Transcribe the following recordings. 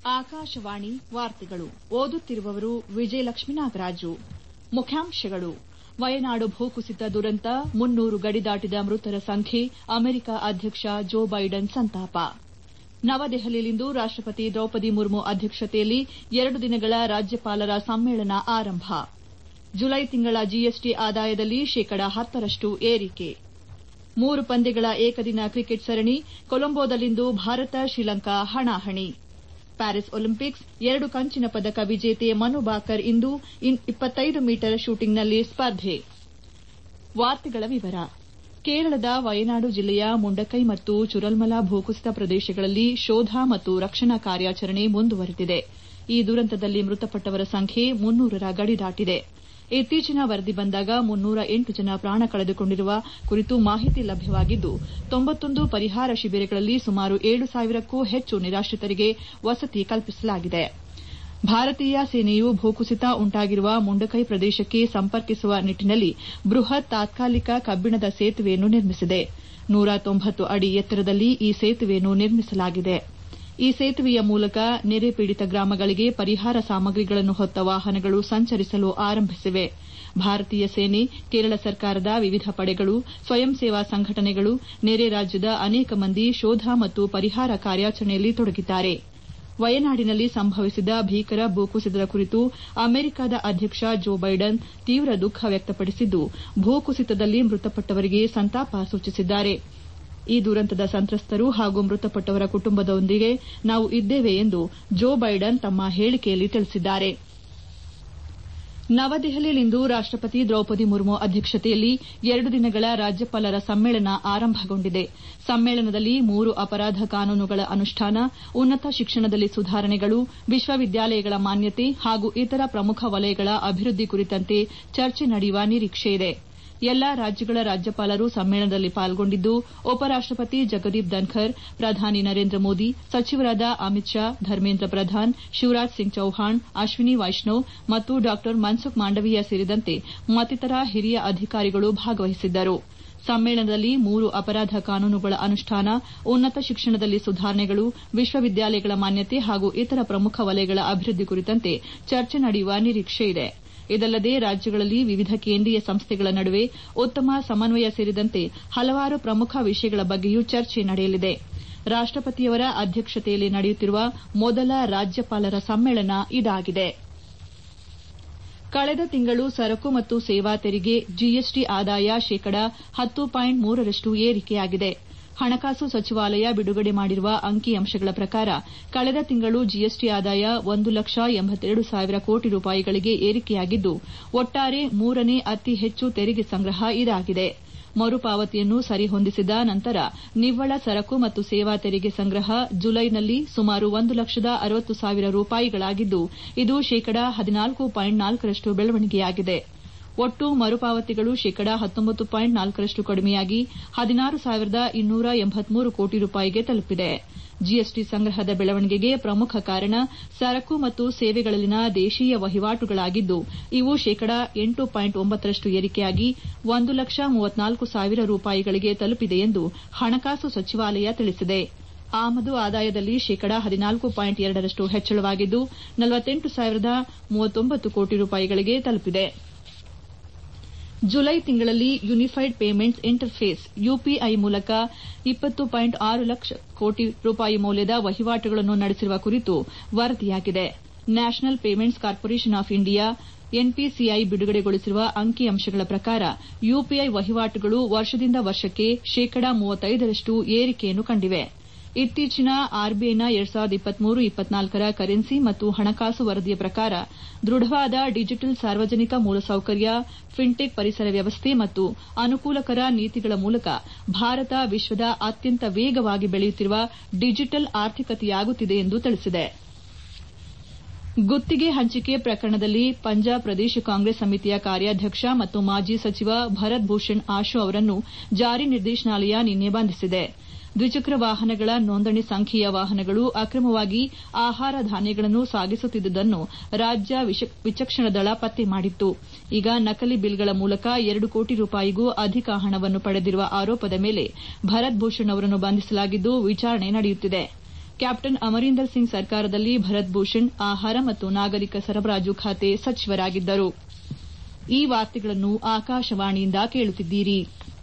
ಆಕಾಶವಾಣಿ ವಾರ್ತೆಗಳು ಓದುತ್ತಿರುವವರು ವಿಜಯಲಕ್ಷ್ಮೀ ನಾಗರಾಜು ಮುಖ್ಯಾಂಶಗಳು ವಯನಾಡು ಭೂಕುಸಿತ ದುರಂತ ಮುನ್ನೂರು ಗಡಿ ದಾಟಿದ ಮೃತರ ಸಂಖ್ಯೆ ಅಮೆರಿಕ ಅಧ್ಯಕ್ಷ ಜೋ ಬೈಡನ್ ಸಂತಾಪ ನವದೆಹಲಿಯಲ್ಲಿಂದು ರಾಷ್ಟಪತಿ ದ್ರೌಪದಿ ಮುರ್ಮು ಅಧ್ಯಕ್ಷತೆಯಲ್ಲಿ ಎರಡು ದಿನಗಳ ರಾಜ್ಯಪಾಲರ ಸಮ್ಮೇಳನ ಆರಂಭ ಜುಲೈ ತಿಂಗಳ ಜಿಎಸ್ಟಿ ಆದಾಯದಲ್ಲಿ ಶೇಕಡಾ ಹತ್ತರಷ್ಟು ಏರಿಕೆ ಮೂರು ಪಂದ್ಯಗಳ ಏಕದಿನ ಕ್ರಿಕೆಟ್ ಸರಣಿ ಕೊಲಂಬೋದಲ್ಲಿಂದು ಭಾರತ ಶ್ರೀಲಂಕಾ ಹಣಾಹಣಿ ಪ್ಯಾರಿಸ್ ಒಲಿಂಪಿಕ್ಸ್ ಎರಡು ಕಂಚಿನ ಪದಕ ವಿಜೇತೆ ಮನು ಬಾಕರ್ ಇಂದು ಮೀಟರ್ ಶೂಟಿಂಗ್ನಲ್ಲಿ ಸ್ಪರ್ಧೆ ಕೇರಳದ ವಯನಾಡು ಜಿಲ್ಲೆಯ ಮುಂಡಕೈ ಮತ್ತು ಚುರಲ್ಮಲಾ ಭೂಕುಸಿತ ಪ್ರದೇಶಗಳಲ್ಲಿ ಶೋಧ ಮತ್ತು ರಕ್ಷಣಾ ಕಾರ್ಯಾಚರಣೆ ಮುಂದುವರೆದಿದೆ ಈ ದುರಂತದಲ್ಲಿ ಮೃತಪಟ್ಟವರ ಸಂಖ್ಯೆ ಮುನ್ನೂರರ ಗಡಿ ದಾಟಿದೆ ಇತ್ತೀಚಿನ ವರದಿ ಬಂದಾಗ ಮುನ್ನೂರ ಎಂಟು ಜನ ಪ್ರಾಣ ಕಳೆದುಕೊಂಡಿರುವ ಕುರಿತು ಮಾಹಿತಿ ಲಭ್ಯವಾಗಿದ್ದು ಪರಿಹಾರ ಶಿಬಿರಗಳಲ್ಲಿ ಸುಮಾರು ಏಳು ಸಾವಿರಕ್ಕೂ ಹೆಚ್ಚು ನಿರಾಶ್ರಿತರಿಗೆ ವಸತಿ ಕಲ್ಪಿಸಲಾಗಿದೆ ಭಾರತೀಯ ಸೇನೆಯು ಭೂಕುಸಿತ ಉಂಟಾಗಿರುವ ಮುಂಡಕೈ ಪ್ರದೇಶಕ್ಕೆ ಸಂಪರ್ಕಿಸುವ ನಿಟ್ಟನಲ್ಲಿ ಬೃಹತ್ ತಾತ್ಕಾಲಿಕ ಕಬ್ಬಿಣದ ಸೇತುವೆಯನ್ನು ನಿರ್ಮಿಸಿದೆ ನೂರ ತೊಂಬತ್ತು ಅಡಿ ಎತ್ತರದಲ್ಲಿ ಈ ಸೇತುವೆಯನ್ನು ನಿರ್ಮಿಸಲಾಗಿದೆ ಈ ಸೇತುವೆಯ ಮೂಲಕ ನೆರೆ ಪೀಡಿತ ಗ್ರಾಮಗಳಿಗೆ ಪರಿಹಾರ ಸಾಮಗ್ರಿಗಳನ್ನು ಹೊತ್ತ ವಾಹನಗಳು ಸಂಚರಿಸಲು ಆರಂಭಿಸಿವೆ ಭಾರತೀಯ ಸೇನೆ ಕೇರಳ ಸರ್ಕಾರದ ವಿವಿಧ ಪಡೆಗಳು ಸ್ವಯಂ ಸೇವಾ ಸಂಘಟನೆಗಳು ನೆರೆ ರಾಜ್ಯದ ಅನೇಕ ಮಂದಿ ಶೋಧ ಮತ್ತು ಪರಿಹಾರ ಕಾರ್ಯಾಚರಣೆಯಲ್ಲಿ ತೊಡಗಿದ್ದಾರೆ ವಯನಾಡಿನಲ್ಲಿ ಸಂಭವಿಸಿದ ಭೀಕರ ಭೂಕುಸಿತದ ಕುರಿತು ಅಮೆರಿಕದ ಅಧ್ಯಕ್ಷ ಜೋ ಬೈಡನ್ ತೀವ್ರ ದುಃಖ ವ್ಯಕ್ತಪಡಿಸಿದ್ದು ಭೂಕುಸಿತದಲ್ಲಿ ಮೃತಪಟ್ಟವರಿಗೆ ಸಂತಾಪ ಸೂಚಿಸಿದ್ದಾರೆ ಈ ದುರಂತದ ಸಂತ್ರಸ್ತರು ಹಾಗೂ ಮೃತಪಟ್ಟವರ ಕುಟುಂಬದೊಂದಿಗೆ ನಾವು ಇದ್ದೇವೆ ಎಂದು ಜೋ ಬೈಡನ್ ತಮ್ಮ ಹೇಳಿಕೆಯಲ್ಲಿ ತಿಳಿಸಿದ್ದಾರೆ ನವದೆಹಲಿಯಲ್ಲಿಂದು ರಾಷ್ಟಪತಿ ದ್ರೌಪದಿ ಮುರ್ಮು ಅಧ್ಯಕ್ಷತೆಯಲ್ಲಿ ಎರಡು ದಿನಗಳ ರಾಜ್ಯಪಾಲರ ಸಮ್ಮೇಳನ ಆರಂಭಗೊಂಡಿದೆ ಸಮ್ಮೇಳನದಲ್ಲಿ ಮೂರು ಅಪರಾಧ ಕಾನೂನುಗಳ ಅನುಷ್ಠಾನ ಉನ್ನತ ಶಿಕ್ಷಣದಲ್ಲಿ ಸುಧಾರಣೆಗಳು ವಿಶ್ವವಿದ್ಯಾಲಯಗಳ ಮಾನ್ಯತೆ ಹಾಗೂ ಇತರ ಪ್ರಮುಖ ವಲಯಗಳ ಅಭಿವೃದ್ದಿ ಕುರಿತಂತೆ ಚರ್ಚೆ ನಡೆಯುವ ನಿರೀಕ್ಷೆಯಿದೆ ಎಲ್ಲಾ ರಾಜ್ಯಗಳ ರಾಜ್ಯಪಾಲರು ಸಮ್ಮೇಳನದಲ್ಲಿ ಪಾಲ್ಗೊಂಡಿದ್ದು ಉಪರಾಷ್ಟಪತಿ ಜಗದೀಪ್ ಧನ್ಕರ್ ಪ್ರಧಾನಿ ನರೇಂದ್ರ ಮೋದಿ ಸಚಿವರಾದ ಅಮಿತ್ ಶಾ ಧರ್ಮೇಂದ್ರ ಪ್ರಧಾನ್ ಶಿವರಾಜ್ ಸಿಂಗ್ ಚೌಹಾಣ್ ಅಶ್ವಿನಿ ವೈಷ್ಣವ್ ಮತ್ತು ಡಾ ಮನ್ಸುಖ್ ಮಾಂಡವೀಯ ಸೇರಿದಂತೆ ಮತ್ತಿತರ ಹಿರಿಯ ಅಧಿಕಾರಿಗಳು ಭಾಗವಹಿಸಿದ್ದರು ಸಮ್ಮೇಳನದಲ್ಲಿ ಮೂರು ಅಪರಾಧ ಕಾನೂನುಗಳ ಅನುಷ್ಠಾನ ಉನ್ನತ ಶಿಕ್ಷಣದಲ್ಲಿ ಸುಧಾರಣೆಗಳು ವಿಶ್ವವಿದ್ಯಾಲಯಗಳ ಮಾನ್ಯತೆ ಹಾಗೂ ಇತರ ಪ್ರಮುಖ ವಲಯಗಳ ಅಭಿವೃದ್ದಿ ಕುರಿತಂತೆ ಚರ್ಚೆ ನಡೆಯುವ ನಿರೀಕ್ಷೆಯಿದೆ ಇದಲ್ಲದೆ ರಾಜ್ಯಗಳಲ್ಲಿ ವಿವಿಧ ಕೇಂದ್ರೀಯ ಸಂಸ್ಥೆಗಳ ನಡುವೆ ಉತ್ತಮ ಸಮನ್ವಯ ಸೇರಿದಂತೆ ಹಲವಾರು ಪ್ರಮುಖ ವಿಷಯಗಳ ಬಗ್ಗೆಯೂ ಚರ್ಚೆ ನಡೆಯಲಿದೆ ರಾಷ್ಟಪತಿಯವರ ಅಧ್ಯಕ್ಷತೆಯಲ್ಲಿ ನಡೆಯುತ್ತಿರುವ ಮೊದಲ ರಾಜ್ಯಪಾಲರ ಸಮ್ಮೇಳನ ಇದಾಗಿದೆ ಕಳೆದ ತಿಂಗಳು ಸರಕು ಮತ್ತು ಸೇವಾ ತೆರಿಗೆ ಜಿಎಸ್ಟಿ ಆದಾಯ ಶೇಕಡಾ ಹತ್ತು ಪಾಯಿಂಟ್ ಮೂರರಷ್ಟು ಏರಿಕೆಯಾಗಿದೆ ಹಣಕಾಸು ಸಚಿವಾಲಯ ಬಿಡುಗಡೆ ಮಾಡಿರುವ ಅಂಕಿಅಂಶಗಳ ಪ್ರಕಾರ ಕಳೆದ ತಿಂಗಳು ಜಿಎಸ್ಟಿ ಆದಾಯ ಒಂದು ಲಕ್ಷ ಎಂಬತ್ತೆರಡು ಸಾವಿರ ಕೋಟಿ ರೂಪಾಯಿಗಳಿಗೆ ಏರಿಕೆಯಾಗಿದ್ದು ಒಟ್ಟಾರೆ ಮೂರನೇ ಅತಿ ಹೆಚ್ಚು ತೆರಿಗೆ ಸಂಗ್ರಹ ಇದಾಗಿದೆ ಮರುಪಾವತಿಯನ್ನು ಸರಿಹೊಂದಿಸಿದ ನಂತರ ನಿವ್ವಳ ಸರಕು ಮತ್ತು ಸೇವಾ ತೆರಿಗೆ ಸಂಗ್ರಹ ಜುಲೈನಲ್ಲಿ ಸುಮಾರು ಒಂದು ಲಕ್ಷದ ಅರವತ್ತು ಸಾವಿರ ರೂಪಾಯಿಗಳಾಗಿದ್ದು ಇದು ಶೇಕಡಾ ಹದಿನಾಲ್ಕು ಪಾಯಿಂಟ್ ನಾಲ್ಕರಷ್ಟು ಬೆಳವಣಿಗೆಯಾಗಿದೆ ಒಟ್ಟು ಮರುಪಾವತಿಗಳು ಶೇಕಡಾ ಹತ್ತೊಂಬತ್ತು ಪಾಯಿಂಟ್ ನಾಲ್ಕರಷ್ಟು ಕಡಿಮೆಯಾಗಿ ಹದಿನಾರು ಸಾವಿರದ ಇನ್ನೂರ ಎಂಬತ್ಮೂರು ಕೋಟಿ ರೂಪಾಯಿಗೆ ತಲುಪಿದೆ ಜಿಎಸ್ಟಿ ಸಂಗ್ರಹದ ಬೆಳವಣಿಗೆಗೆ ಪ್ರಮುಖ ಕಾರಣ ಸರಕು ಮತ್ತು ಸೇವೆಗಳಲ್ಲಿನ ದೇಶೀಯ ವಹಿವಾಟುಗಳಾಗಿದ್ದು ಇವು ಶೇಕಡಾ ಎಂಟು ಪಾಯಿಂಟ್ ಒಂಬತ್ತರಷ್ಟು ಏರಿಕೆಯಾಗಿ ಒಂದು ಲಕ್ಷ ಮೂವತ್ನಾಲ್ಕು ಸಾವಿರ ರೂಪಾಯಿಗಳಿಗೆ ತಲುಪಿದೆ ಎಂದು ಹಣಕಾಸು ಸಚಿವಾಲಯ ತಿಳಿಸಿದೆ ಆಮದು ಆದಾಯದಲ್ಲಿ ಶೇಕಡಾ ಹದಿನಾಲ್ಕು ಪಾಯಿಂಟ್ ಎರಡರಷ್ಟು ಹೆಚ್ಚಳವಾಗಿದ್ದು ನಲವತ್ತೆಂಟು ಸಾವಿರದ ಮೂವತ್ತೊಂಬತ್ತು ಕೋಟಿ ರೂಪಾಯಿಗಳಿಗೆ ತಲುಪಿದೆ ಜುಲೈ ತಿಂಗಳಲ್ಲಿ ಯುನಿಫೈಡ್ ಪೇಮೆಂಟ್ಸ್ ಇಂಟರ್ಫೇಸ್ ಯುಪಿಐ ಮೂಲಕ ಇಪ್ಪತ್ತು ಪಾಯಿಂಟ್ ಆರು ಲಕ್ಷ ಕೋಟಿ ರೂಪಾಯಿ ಮೌಲ್ಯದ ವಹಿವಾಟುಗಳನ್ನು ನಡೆಸಿರುವ ಕುರಿತು ವರದಿಯಾಗಿದೆ national payments corporation of India NPCI ಬಿಡುಗಡೆಗೊಳಿಸಿರುವ ಅಂಕಿಅಂಶಗಳ ಪ್ರಕಾರ ಯುಪಿಐ ವಹಿವಾಟುಗಳು ವರ್ಷದಿಂದ ವರ್ಷಕ್ಕೆ ಶೇಕಡಾ ಮೂವತ್ತೈದರಷ್ಟು ಏರಿಕೆಯನ್ನು ಕಂಡಿವೆ ಇತ್ತೀಚಿನ ಆರ್ಬಿಐನ ಎರಡ್ ಸಾವಿರದ ಇಪ್ಪತ್ಮೂರು ಇಪ್ಪತ್ನಾಲ್ಕರ ಕರೆನ್ಸಿ ಮತ್ತು ಹಣಕಾಸು ವರದಿಯ ಪ್ರಕಾರ ದೃಢವಾದ ಡಿಜಿಟಲ್ ಸಾರ್ವಜನಿಕ ಮೂಲಸೌಕರ್ಯ ಫಿನ್ಟೆಕ್ ಪರಿಸರ ವ್ಯವಸ್ಥೆ ಮತ್ತು ಅನುಕೂಲಕರ ನೀತಿಗಳ ಮೂಲಕ ಭಾರತ ವಿಶ್ವದ ಅತ್ಯಂತ ವೇಗವಾಗಿ ಬೆಳೆಯುತ್ತಿರುವ ಡಿಜಿಟಲ್ ಆರ್ಥಿಕತೆಯಾಗುತ್ತಿದೆ ಎಂದು ತಿಳಿಸಿದೆ ಗುತ್ತಿಗೆ ಹಂಚಿಕೆ ಪ್ರಕರಣದಲ್ಲಿ ಪಂಜಾಬ್ ಪ್ರದೇಶ ಕಾಂಗ್ರೆಸ್ ಸಮಿತಿಯ ಕಾರ್ಯಾಧ್ಯಕ್ಷ ಮತ್ತು ಮಾಜಿ ಸಚಿವ ಭರತ್ ಭೂಷಣ್ ಆಶು ಅವರನ್ನು ಜಾರಿ ನಿರ್ದೇಶನಾಲಯ ನಿನ್ನೆ ಬಂಧಿಸಿದೆ ದ್ವಿಚಕ್ರ ವಾಹನಗಳ ನೋಂದಣಿ ಸಂಖ್ಯೆಯ ವಾಹನಗಳು ಅಕ್ರಮವಾಗಿ ಆಹಾರ ಧಾನ್ಯಗಳನ್ನು ಸಾಗಿಸುತ್ತಿದ್ದುದನ್ನು ರಾಜ್ಯ ವಿಚಕ್ಷಣ ದಳ ಪತ್ತೆ ಮಾಡಿತ್ತು ಈಗ ನಕಲಿ ಬಿಲ್ಗಳ ಮೂಲಕ ಎರಡು ಕೋಟಿ ರೂಪಾಯಿಗೂ ಅಧಿಕ ಹಣವನ್ನು ಪಡೆದಿರುವ ಆರೋಪದ ಮೇಲೆ ಭರತ್ ಭೂಷಣ್ ಅವರನ್ನು ಬಂಧಿಸಲಾಗಿದ್ದು ವಿಚಾರಣೆ ನಡೆಯುತ್ತಿದೆ ಕ್ಯಾಪ್ಟನ್ ಅಮರೀಂದರ್ ಸಿಂಗ್ ಸರ್ಕಾರದಲ್ಲಿ ಭರತ್ ಭೂಷಣ್ ಆಹಾರ ಮತ್ತು ನಾಗರಿಕ ಸರಬರಾಜು ಖಾತೆ ಸಚಿವರಾಗಿದ್ದರು ಈ ವಾರ್ತೆಗಳನ್ನು ಆಕಾಶವಾಣಿಯಿಂದ ಕೇಳುತ್ತಿದ್ದೀರಿ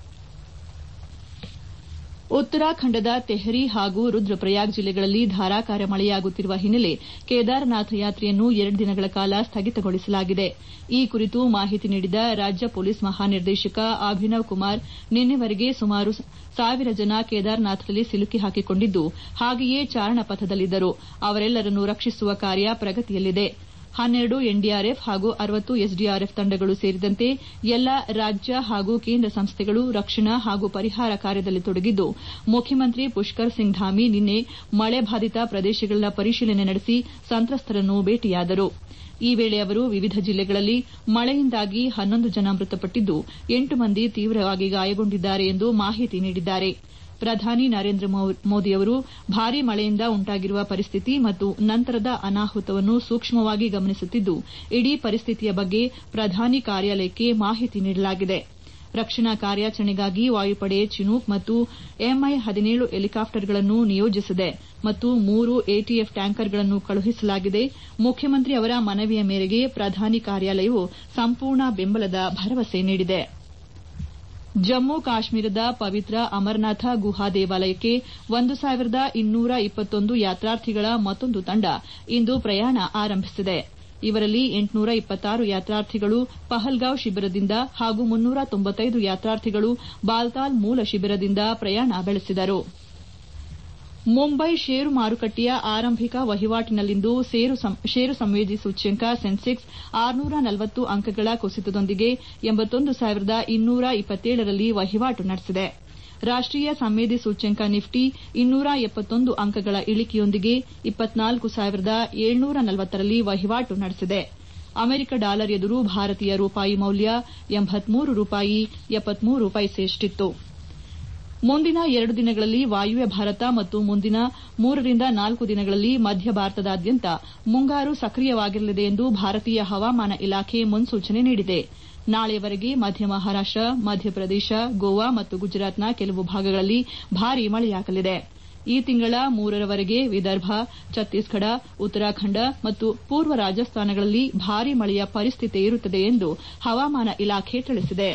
ಉತ್ತರಾಖಂಡದ ತೆಹರಿ ಹಾಗೂ ರುದ್ರಪ್ರಯಾಗ್ ಜಿಲ್ಲೆಗಳಲ್ಲಿ ಧಾರಾಕಾರ ಮಳೆಯಾಗುತ್ತಿರುವ ಹಿನ್ನೆಲೆ ಕೇದಾರನಾಥ ಯಾತ್ರೆಯನ್ನು ಎರಡು ದಿನಗಳ ಕಾಲ ಸ್ಥಗಿತಗೊಳಿಸಲಾಗಿದೆ ಈ ಕುರಿತು ಮಾಹಿತಿ ನೀಡಿದ ರಾಜ್ಯ ಪೊಲೀಸ್ ಮಹಾನಿರ್ದೇಶಕ ಅಭಿನವ್ ಕುಮಾರ್ ನಿನ್ನೆವರೆಗೆ ಸುಮಾರು ಸಾವಿರ ಜನ ಕೇದಾರನಾಥದಲ್ಲಿ ಸಿಲುಕಿ ಹಾಕಿಕೊಂಡಿದ್ದು ಹಾಗೆಯೇ ಚಾರಣ ಪಥದಲ್ಲಿದ್ದರು ಅವರೆಲ್ಲರನ್ನು ರಕ್ಷಿಸುವ ಕಾರ್ಯ ಪ್ರಗತಿಯಲ್ಲಿದೆ ಹನ್ನೆರಡು ಎನ್ಡಿಆರ್ಎಫ್ ಹಾಗೂ ಅರವತ್ತು ಎಸ್ಡಿಆರ್ಎಫ್ ತಂಡಗಳು ಸೇರಿದಂತೆ ಎಲ್ಲಾ ರಾಜ್ಯ ಹಾಗೂ ಕೇಂದ್ರ ಸಂಸ್ಥೆಗಳು ರಕ್ಷಣಾ ಹಾಗೂ ಪರಿಹಾರ ಕಾರ್ಯದಲ್ಲಿ ತೊಡಗಿದ್ದು ಮುಖ್ಯಮಂತ್ರಿ ಪುಷ್ಕರ್ ಸಿಂಗ್ ಧಾಮಿ ನಿನ್ನೆ ಮಳೆ ಬಾಧಿತ ಪ್ರದೇಶಗಳ ಪರಿಶೀಲನೆ ನಡೆಸಿ ಸಂತ್ರಸ್ತರನ್ನು ಭೇಟಿಯಾದರು ಈ ವೇಳೆ ಅವರು ವಿವಿಧ ಜಿಲ್ಲೆಗಳಲ್ಲಿ ಮಳೆಯಿಂದಾಗಿ ಹನ್ನೊಂದು ಜನ ಮೃತಪಟ್ಟಿದ್ದು ಎಂಟು ಮಂದಿ ತೀವ್ರವಾಗಿ ಗಾಯಗೊಂಡಿದ್ದಾರೆ ಎಂದು ಮಾಹಿತಿ ನೀಡಿದ್ದಾರೆ ಪ್ರಧಾನಿ ನರೇಂದ್ರ ಮೋದಿಯವರು ಭಾರೀ ಮಳೆಯಿಂದ ಉಂಟಾಗಿರುವ ಪರಿಸ್ಥಿತಿ ಮತ್ತು ನಂತರದ ಅನಾಹುತವನ್ನು ಸೂಕ್ಷ್ಮವಾಗಿ ಗಮನಿಸುತ್ತಿದ್ದು ಇಡೀ ಪರಿಸ್ಥಿತಿಯ ಬಗ್ಗೆ ಪ್ರಧಾನಿ ಕಾರ್ಯಾಲಯಕ್ಕೆ ಮಾಹಿತಿ ನೀಡಲಾಗಿದೆ ರಕ್ಷಣಾ ಕಾರ್ಯಾಚರಣೆಗಾಗಿ ವಾಯುಪಡೆ ಚಿನೂಕ್ ಮತ್ತು ಎಂಐ ಹದಿನೇಳು ಹೆಲಿಕಾಪ್ಟರ್ಗಳನ್ನು ನಿಯೋಜಿಸಿದೆ ಮತ್ತು ಮೂರು ಎಟಿಎಫ್ ಟ್ಯಾಂಕರ್ಗಳನ್ನು ಕಳುಹಿಸಲಾಗಿದೆ ಮುಖ್ಯಮಂತ್ರಿ ಅವರ ಮನವಿಯ ಮೇರೆಗೆ ಪ್ರಧಾನಿ ಕಾರ್ಯಾಲಯವು ಸಂಪೂರ್ಣ ಬೆಂಬಲದ ಭರವಸೆ ನೀಡಿದೆ ಜಮ್ಮು ಕಾಶ್ಮೀರದ ಪವಿತ್ರ ಅಮರನಾಥ ಗುಹಾ ದೇವಾಲಯಕ್ಕೆ ಒಂದು ಸಾವಿರದ ಇನ್ನೂರ ಇಪ್ಪತ್ತೊಂದು ಯಾತ್ರಾರ್ಥಿಗಳ ಮತ್ತೊಂದು ತಂಡ ಇಂದು ಪ್ರಯಾಣ ಆರಂಭಿಸಿದೆ ಇವರಲ್ಲಿ ಎಂಟುನೂರ ಇಪ್ಪತ್ತಾರು ಯಾತ್ರಾರ್ಥಿಗಳು ಪಹಲ್ಗಾಂವ್ ಶಿಬಿರದಿಂದ ಹಾಗೂ ಮುನ್ನೂರ ತೊಂಬತ್ತೈದು ಯಾತ್ರಾರ್ಥಿಗಳು ಬಾಲ್ತಾಲ್ ಮೂಲ ಶಿಬಿರದಿಂದ ಪ್ರಯಾಣ ಬೆಳೆಸಿದರು ಮುಂಬೈ ಷೇರು ಮಾರುಕಟ್ಟೆಯ ಆರಂಭಿಕ ವಹಿವಾಟಿನಲ್ಲಿಂದು ಷೇರು ಸಂವೇದಿ ಸೂಚ್ಯಂಕ ಸೆನ್ಸೆಕ್ಸ್ ಆರುನೂರ ನಲವತ್ತು ಅಂಕಗಳ ಕುಸಿತದೊಂದಿಗೆ ಎಂಬತ್ತೊಂದು ಸಾವಿರದ ಇನ್ನೂರ ಇಪ್ಪತ್ತೇಳರಲ್ಲಿ ವಹಿವಾಟು ನಡೆಸಿದೆ ರಾಷ್ಟೀಯ ಸಂವೇದಿ ಸೂಚ್ಯಂಕ ನಿಫ್ಟಿ ಇನ್ನೂರ ಎಪ್ಪತ್ತೊಂದು ಅಂಕಗಳ ಇಳಿಕೆಯೊಂದಿಗೆ ಇಪ್ಪತ್ನಾಲ್ಕು ಸಾವಿರದ ಏಳ್ನೂರ ನಲವತ್ತರಲ್ಲಿ ವಹಿವಾಟು ನಡೆಸಿದೆ ಅಮೆರಿಕ ಡಾಲರ್ ಎದುರು ಭಾರತೀಯ ರೂಪಾಯಿ ಮೌಲ್ಯ ಎಂಬತ್ಮೂರು ರೂಪಾಯಿ ಎಪ್ಪತ್ಮೂರು ಪೈಸೆಯಷ್ಟಿತ್ತು ಮುಂದಿನ ಎರಡು ದಿನಗಳಲ್ಲಿ ವಾಯುವ್ಯ ಭಾರತ ಮತ್ತು ಮುಂದಿನ ಮೂರರಿಂದ ನಾಲ್ಕು ದಿನಗಳಲ್ಲಿ ಮಧ್ಯ ಭಾರತದಾದ್ಯಂತ ಮುಂಗಾರು ಸಕ್ರಿಯವಾಗಿರಲಿದೆ ಎಂದು ಭಾರತೀಯ ಹವಾಮಾನ ಇಲಾಖೆ ಮುನ್ಸೂಚನೆ ನೀಡಿದೆ ನಾಳೆಯವರೆಗೆ ಮಧ್ಯ ಮಹಾರಾಷ್ಟ ಮಧ್ಯಪ್ರದೇಶ ಗೋವಾ ಮತ್ತು ಗುಜರಾತ್ನ ಕೆಲವು ಭಾಗಗಳಲ್ಲಿ ಭಾರೀ ಮಳೆಯಾಗಲಿದೆ ಈ ತಿಂಗಳ ಮೂರರವರೆಗೆ ವಿದರ್ಭ ಛತ್ತೀಸ್ಗಢ ಉತ್ತರಾಖಂಡ ಮತ್ತು ಪೂರ್ವ ರಾಜಸ್ಥಾನಗಳಲ್ಲಿ ಭಾರೀ ಮಳೆಯ ಪರಿಸ್ಥಿತಿ ಇರುತ್ತದೆ ಎಂದು ಹವಾಮಾನ ಇಲಾಖೆ ತಿಳಿಸಿದೆ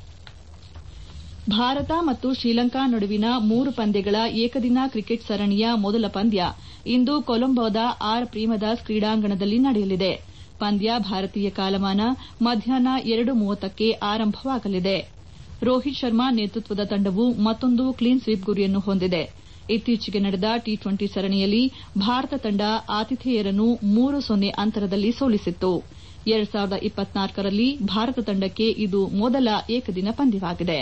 ಭಾರತ ಮತ್ತು ಶ್ರೀಲಂಕಾ ನಡುವಿನ ಮೂರು ಪಂದ್ಯಗಳ ಏಕದಿನ ಕ್ರಿಕೆಟ್ ಸರಣಿಯ ಮೊದಲ ಪಂದ್ಯ ಇಂದು ಕೊಲಂಬೋದ ಆರ್ ಪ್ರೇಮದಾಸ್ ಕ್ರೀಡಾಂಗಣದಲ್ಲಿ ನಡೆಯಲಿದೆ ಪಂದ್ಯ ಭಾರತೀಯ ಕಾಲಮಾನ ಮಧ್ಯಾಹ್ನ ಎರಡು ಮೂವತ್ತಕ್ಕೆ ಆರಂಭವಾಗಲಿದೆ ರೋಹಿತ್ ಶರ್ಮಾ ನೇತೃತ್ವದ ತಂಡವು ಮತ್ತೊಂದು ಕ್ಲೀನ್ ಸ್ವೀಪ್ ಗುರಿಯನ್ನು ಹೊಂದಿದೆ ಇತ್ತೀಚೆಗೆ ನಡೆದ ಟಿ ಟ್ವೆಂಟಿ ಸರಣಿಯಲ್ಲಿ ಭಾರತ ತಂಡ ಆತಿಥೇಯರನ್ನು ಮೂರು ಸೊನ್ನೆ ಅಂತರದಲ್ಲಿ ಸೋಲಿಸಿತ್ತು ಎರಡು ಸಾವಿರದ ಇಪ್ಪತ್ನಾಲ್ಕರಲ್ಲಿ ಭಾರತ ತಂಡಕ್ಕೆ ಇದು ಮೊದಲ ಏಕದಿನ ಪಂದ್ಯವಾಗಿದೆ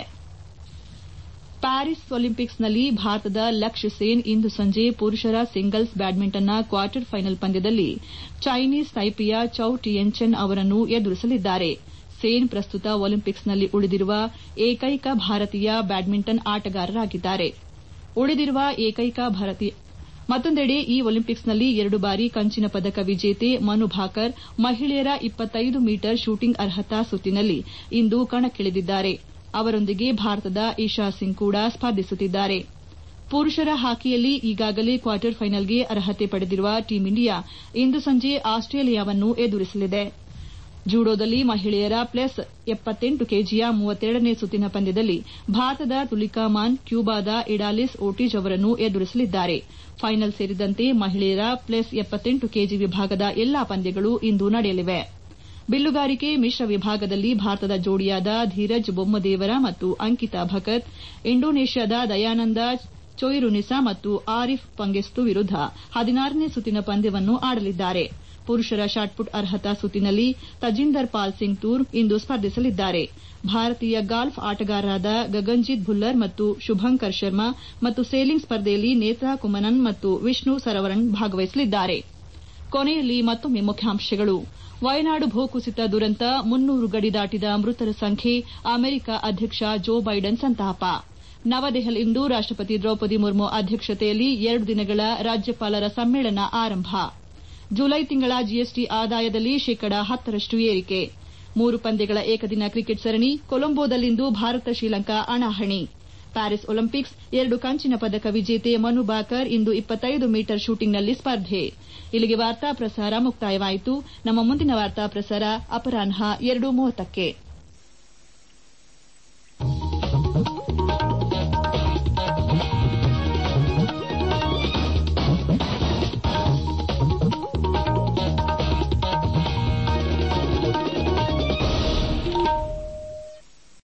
ಪ್ಯಾರಿಸ್ ಒಲಿಂಪಿಕ್ಸ್ನಲ್ಲಿ ಭಾರತದ ಲಕ್ಷ್ಯ ಸೇನ್ ಇಂದು ಸಂಜೆ ಪುರುಷರ ಸಿಂಗಲ್ಸ್ ಬ್ಯಾಡ್ಮಿಂಟನ್ನ ಕ್ವಾರ್ಟರ್ ಫೈನಲ್ ಪಂದ್ಯದಲ್ಲಿ ಚೈನೀಸ್ ತೈಪೆಯ ಚೌ ಟಿಯೆನ್ಚೆನ್ ಅವರನ್ನು ಎದುರಿಸಲಿದ್ದಾರೆ ಸೇನ್ ಪ್ರಸ್ತುತ ಒಲಿಂಪಿಕ್ಸ್ನಲ್ಲಿ ಉಳಿದಿರುವ ಏಕೈಕ ಭಾರತೀಯ ಬ್ಯಾಡ್ಮಿಂಟನ್ ಆಟಗಾರರಾಗಿದ್ದಾರೆ ಉಳಿದಿರುವ ಏಕೈಕ ಭಾರತೀಯ ಮತ್ತೊಂದೆಡೆ ಈ ಒಲಿಂಪಿಕ್ಸ್ನಲ್ಲಿ ಎರಡು ಬಾರಿ ಕಂಚಿನ ಪದಕ ವಿಜೇತೆ ಮನು ಭಾಕರ್ ಮಹಿಳೆಯರ ಇಪ್ಪತ್ತೈದು ಮೀಟರ್ ಶೂಟಿಂಗ್ ಅರ್ಹತಾ ಸುತ್ತಿನಲ್ಲಿ ಇಂದು ಕಣಕ್ಕಿಳಿದಿದ್ದಾರೆ ಅವರೊಂದಿಗೆ ಭಾರತದ ಇಶಾ ಸಿಂಗ್ ಕೂಡ ಸ್ಪರ್ಧಿಸುತ್ತಿದ್ದಾರೆ ಪುರುಷರ ಹಾಕಿಯಲ್ಲಿ ಈಗಾಗಲೇ ಕ್ವಾರ್ಟರ್ ಫೈನಲ್ಗೆ ಅರ್ಹತೆ ಪಡೆದಿರುವ ಟೀಂ ಇಂಡಿಯಾ ಇಂದು ಸಂಜೆ ಆಸ್ಟ್ರೇಲಿಯಾವನ್ನು ಎದುರಿಸಲಿದೆ ಜೂಡೋದಲ್ಲಿ ಮಹಿಳೆಯರ ಪ್ಲಸ್ ಎಪ್ಪತ್ತೆಂಟು ಕೆಜಿಯ ಮೂವತ್ತೆರಡನೇ ಸುತ್ತಿನ ಪಂದ್ಯದಲ್ಲಿ ಭಾರತದ ತುಲಿಕಾ ಮಾನ್ ಕ್ಯೂಬಾದ ಇಡಾಲಿಸ್ ಓಟಿಜ್ ಅವರನ್ನು ಎದುರಿಸಲಿದ್ದಾರೆ ಫೈನಲ್ ಸೇರಿದಂತೆ ಮಹಿಳೆಯರ ಪ್ಲಸ್ ಎಪ್ಪತ್ತೆಂಟು ಕೆಜಿ ವಿಭಾಗದ ಎಲ್ಲಾ ಪಂದ್ಯಗಳು ಇಂದು ನಡೆಯಲಿವೆ ಬಿಲ್ಲುಗಾರಿಕೆ ಮಿಶ್ರ ವಿಭಾಗದಲ್ಲಿ ಭಾರತದ ಜೋಡಿಯಾದ ಧೀರಜ್ ಬೊಮ್ಮದೇವರ ಮತ್ತು ಅಂಕಿತಾ ಭಕತ್ ಇಂಡೋನೇಷ್ಯಾದ ದಯಾನಂದ ಚೊಯ್ರುನಿಸಾ ಮತ್ತು ಆರಿಫ್ ಪಂಗೆಸ್ತು ವಿರುದ್ದ ಹದಿನಾರನೇ ಸುತ್ತಿನ ಪಂದ್ಯವನ್ನು ಆಡಲಿದ್ದಾರೆ ಪುರುಷರ ಶಾಟ್ಪುಟ್ ಅರ್ಹತಾ ಸುತ್ತಿನಲ್ಲಿ ತಜಿಂದರ್ ಪಾಲ್ ಸಿಂಗ್ ತೂರ್ ಇಂದು ಸ್ಪರ್ಧಿಸಲಿದ್ದಾರೆ ಭಾರತೀಯ ಗಾಲ್ಫ್ ಆಟಗಾರರಾದ ಗಗನ್ಜೀತ್ ಭುಲ್ಲರ್ ಮತ್ತು ಶುಭಂಕರ್ ಶರ್ಮಾ ಮತ್ತು ಸೇಲಿಂಗ್ ಸ್ಪರ್ಧೆಯಲ್ಲಿ ನೇತ್ರಾ ಕುಮನನ್ ಮತ್ತು ವಿಷ್ಣು ಸರವರನ್ ಭಾಗವಹಿಸಲಿದ್ದಾರೆ ಕೊನೆಯಲ್ಲಿ ಮತ್ತೊಮ್ಮೆ ಮುಖ್ಯಾಂಶಗಳು ವಯನಾಡು ಭೂಕುಸಿತ ದುರಂತ ಮುನ್ನೂರು ಗಡಿ ದಾಟಿದ ಮೃತರ ಸಂಖ್ಯೆ ಅಮೆರಿಕ ಅಧ್ಯಕ್ಷ ಜೋ ಬೈಡನ್ ಸಂತಾಪ ನವದೆಹಲಿಯಲ್ಲಿಂದು ರಾಷ್ಟಪತಿ ದ್ರೌಪದಿ ಮುರ್ಮು ಅಧ್ಯಕ್ಷತೆಯಲ್ಲಿ ಎರಡು ದಿನಗಳ ರಾಜ್ಯಪಾಲರ ಸಮ್ಮೇಳನ ಆರಂಭ ಜುಲೈ ತಿಂಗಳ ಜಿಎಸ್ಟಿ ಆದಾಯದಲ್ಲಿ ಶೇಕಡ ಹತ್ತರಷ್ಟು ಏರಿಕೆ ಮೂರು ಪಂದ್ಯಗಳ ಏಕದಿನ ಕ್ರಿಕೆಟ್ ಸರಣಿ ಕೊಲಂಬೋದಲ್ಲಿಂದು ಭಾರತ ಶ್ರೀಲಂಕಾ ಹಣಾಹಣಿ ಪ್ಯಾರಿಸ್ ಒಲಿಂಪಿಕ್ಸ್ ಎರಡು ಕಂಚಿನ ಪದಕ ವಿಜೇತೆ ಮನು ಬಾಕರ್ ಇಂದು ಇಪ್ಪತ್ತೈದು ಮೀಟರ್ ಶೂಟಿಂಗ್ನಲ್ಲಿ ಸ್ಪರ್ಧೆ ಇಲ್ಲಿಗೆ ವಾರ್ತಾ ಪ್ರಸಾರ ಮುಕ್ತಾಯವಾಯಿತು ನಮ್ಮ ಮುಂದಿನ ವಾರ್ತಾ ಪ್ರಸಾರ ಅಪರಾಹ್ನ ಎರಡು ಮೂವತ್ತಕ್ಕೆ